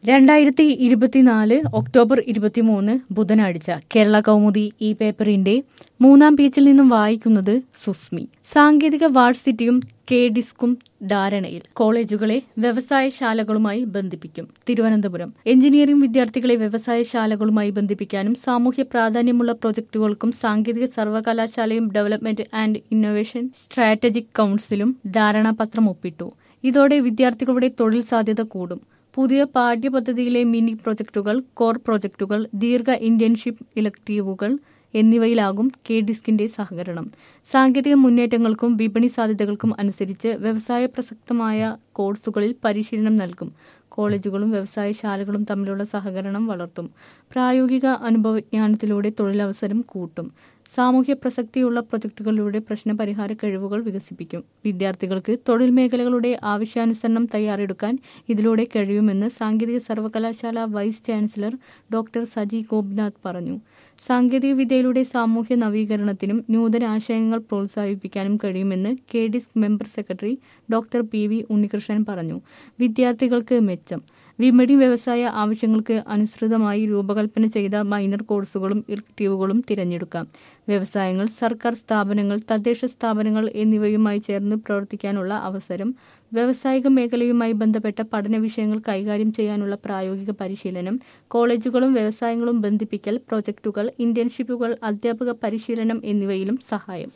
രണ്ടായിരത്തി ഇരുപത്തിനാല് ഒക്ടോബർ ഇരുപത്തിമൂന്ന് ബുധനാഴ്ച കേരള കൗമുദി ഈ പേപ്പറിന്റെ മൂന്നാം പേജിൽ നിന്നും വായിക്കുന്നത് സുസ്മി സാങ്കേതിക വാഴ്സിറ്റിയും കെ ഡിസ്കും ധാരണയിൽ കോളേജുകളെ വ്യവസായശാലകളുമായി ബന്ധിപ്പിക്കും തിരുവനന്തപുരം എഞ്ചിനീയറിംഗ് വിദ്യാർത്ഥികളെ വ്യവസായശാലകളുമായി ബന്ധിപ്പിക്കാനും സാമൂഹ്യ പ്രാധാന്യമുള്ള പ്രൊജക്ടുകൾക്കും സാങ്കേതിക സർവകലാശാലയും ഡെവലപ്മെന്റ് ആൻഡ് ഇന്നൊവേഷൻ സ്ട്രാറ്റജിക് കൌൺസിലും ധാരണാപത്രം ഒപ്പിട്ടു ഇതോടെ വിദ്യാർത്ഥികളുടെ തൊഴിൽ സാധ്യത കൂടും പുതിയ പാഠ്യപദ്ധതിയിലെ മിനി പ്രൊജക്ടുകൾ കോർ പ്രൊജക്ടുകൾ ദീർഘ ഇന്റേൺഷിപ്പ് ഇലക്ടീവുകൾ എന്നിവയിലാകും കെ ഡിസ്കിന്റെ സഹകരണം സാങ്കേതിക മുന്നേറ്റങ്ങൾക്കും വിപണി സാധ്യതകൾക്കും അനുസരിച്ച് വ്യവസായ പ്രസക്തമായ കോഴ്സുകളിൽ പരിശീലനം നൽകും കോളേജുകളും വ്യവസായശാലകളും തമ്മിലുള്ള സഹകരണം വളർത്തും പ്രായോഗിക അനുഭവജ്ഞാനത്തിലൂടെ തൊഴിലവസരം കൂട്ടും സാമൂഹ്യ പ്രസക്തിയുള്ള പ്രൊജക്ടുകളിലൂടെ പ്രശ്നപരിഹാര കഴിവുകൾ വികസിപ്പിക്കും വിദ്യാർത്ഥികൾക്ക് തൊഴിൽ മേഖലകളുടെ ആവശ്യാനുസരണം തയ്യാറെടുക്കാൻ ഇതിലൂടെ കഴിയുമെന്ന് സാങ്കേതിക സർവകലാശാല vice chancellor doctor Saji Gopinath പറഞ്ഞു സാങ്കേതിക വിദ്യയിലൂടെ സാമൂഹ്യ നവീകരണത്തിനും നൂതന ആശയങ്ങൾ പ്രോത്സാഹിപ്പിക്കാനും കഴിയുമെന്ന് K DISC member secretary doctor P V Unnikrishnan പറഞ്ഞു വിദ്യാർത്ഥികൾക്ക് മെച്ചം വിപണി വ്യവസായ ആവശ്യങ്ങൾക്ക് അനുസൃതമായി രൂപകൽപ്പന ചെയ്ത മൈനർ കോഴ്സുകളും ഇലക്ടീവുകളും തിരഞ്ഞെടുക്കാം വ്യവസായങ്ങൾ സർക്കാർ സ്ഥാപനങ്ങൾ തദ്ദേശ സ്ഥാപനങ്ങൾ എന്നിവയുമായി ചേർന്ന് പ്രവർത്തിക്കാനുള്ള അവസരം വ്യാവസായിക മേഖലയുമായി ബന്ധപ്പെട്ട പഠന വിഷയങ്ങൾ കൈകാര്യം ചെയ്യാനുള്ള പ്രായോഗിക പരിശീലനം കോളേജുകളും വ്യവസായങ്ങളും ബന്ധിപ്പിക്കൽ പ്രോജക്റ്റുകൾ ഇന്റേൺഷിപ്പുകൾ അധ്യാപക പരിശീലനം എന്നിവയിലും സഹായം